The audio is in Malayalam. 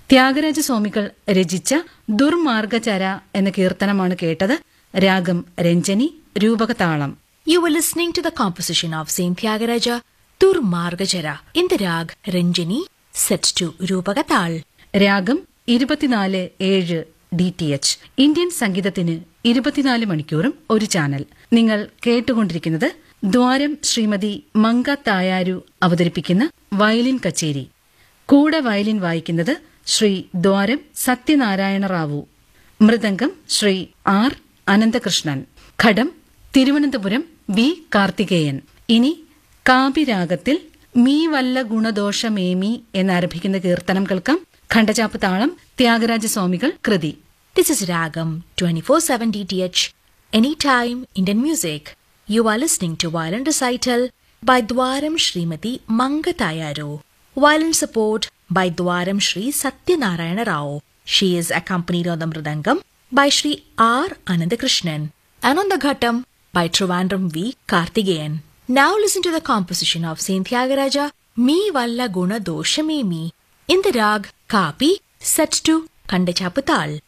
ത്യാഗരാജ സ്വാമികൾ രചിച്ച ദുർമാർഗചര എന്ന കീർത്തനമാണ് കേട്ടത് രാഗം Ranjani രൂപകതാളം You were listening to the composition of Saint Tyagaraja Turmargajara in the rag Ranjani set to Rupagatal. രാഗം ഇരുപത്തിനാല് ഏഴ് ഡി ടി എച്ച് ഇന്ത്യൻ സംഗീതത്തിന് ഇരുപത്തിനാല് മണിക്കൂറും ഒരു ചാനൽ നിങ്ങൾ കേട്ടുകൊണ്ടിരിക്കുന്നത് ദ്വാരം ശ്രീമതി മങ്ക തായാരു അവതരിപ്പിക്കുന്ന വയലിൻ കച്ചേരി കൂടെ വയലിൻ വായിക്കുന്നത് ശ്രീ ദ്വാരം സത്യനാരായണ റാവു മൃദംഗം ശ്രീ ആർ അനന്തകൃഷ്ണൻ ഘടം തിരുവനന്തപുരം വി കാർത്തികേയൻ ഇനി കാപിരാഗത്തിൽ മീ വല്ല ഗുണദോഷമേമി എന്നാരംഭിക്കുന്ന കീർത്തനം കേൾക്കാം ഖണ്ഡചാപ്പ് താളം ത്യാഗരാജ സ്വാമികൾ കൃതി This is Ragam 24/7 DTH Anytime Indian Music. You are listening to violin recital by Dwaram Srimati Mangatayaru. Violin support by Dwaram Sri Satyanarayana Rao. She is accompanied on the mridangam by Sri R. Anandakrishnan and on the ghattam by Trivandrum V. Kartigeyan. Now listen to the composition of Saint Tyagaraja Me Valla Guna Doshamemi in the rag Kapi set to Kandachaputal.